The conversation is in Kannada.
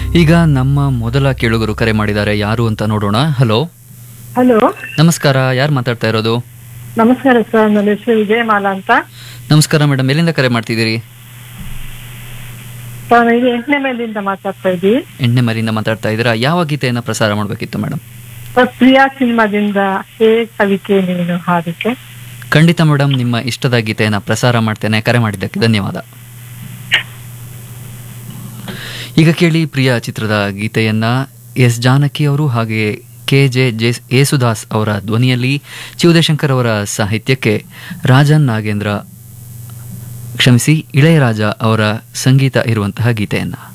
ಈಗ ನಮ್ಮ ಮೊದಲ ಕೇಳುಗರು ಕರೆ ಮಾಡಿದ್ದಾರೆ ಯಾರು ಅಂತ ನೋಡೋಣ ಹಲೋ ಹಲೋ ನಮಸ್ಕಾರ ಯಾರು ಮಾತಾಡ್ತಾ ಇರೋದು ನಮಸ್ಕಾರ ಸರ್ ನನ್ನ ಹೆಸರು ವಿಜಯಮಾಲಾ ಅಂತ ನಮಸ್ಕಾರ ಮೇಡಮ್ ಎಲ್ಲಿಂದ ಕರೆ ಮಾಡ್ತಿದ್ದೀರಿ ಸರ್ ಇದು ಎಂಟನೇ ಮೇಲಿಂದ ಮಾತಾಡ್ತಾ ಇದ್ದೀವಿ ಎಣ್ಣೆ ಮರಿಯಿಂದ ಮಾತಾಡ್ತಾ ಇದ್ದೀರಾ ಯಾವ ಗೀತೆಯನ್ನು ಪ್ರಸಾರ ಮಾಡಬೇಕಿತ್ತು ಮೇಡಮ್ ಸರ್ ಪ್ರಿಯಾ ಸಿನಿಮಾದಿಂದ ಹೇ ಕವಿತೆ ನೀನು ಹಾಡಿಕೆ ಖಂಡಿತ ಮೇಡಮ್ ನಿಮ್ಮ ಇಷ್ಟದ ಗೀತೆಯನ್ನು ಪ್ರಸಾರ ಮಾಡ್ತೇನೆ ಕರೆ ಮಾಡಿದ್ದಕ್ಕೆ ಧನ್ಯವಾದ ಈಗ ಕೇಳಿ ಪ್ರಿಯ ಚಿತ್ರದ ಗೀತೆಯನ್ನ ಎಸ್ ಜಾನಕಿ ಅವರು ಹಾಗೆ ಕೆ ಜೆ ಜೆ ಯೇಸುದಾಸ್ ಅವರ ಧ್ವನಿಯಲ್ಲಿ ಚಿವುದಯಶಂಕರ್ ಅವರ ಸಾಹಿತ್ಯಕ್ಕೆ ರಾಜನ್ ನಾಗೇಂದ್ರ ಕ್ಷಮಿಸಿ ಇಳೆಯರಾಜ ಅವರ ಸಂಗೀತ ಇರುವಂತಹ ಗೀತೆಯನ್ನ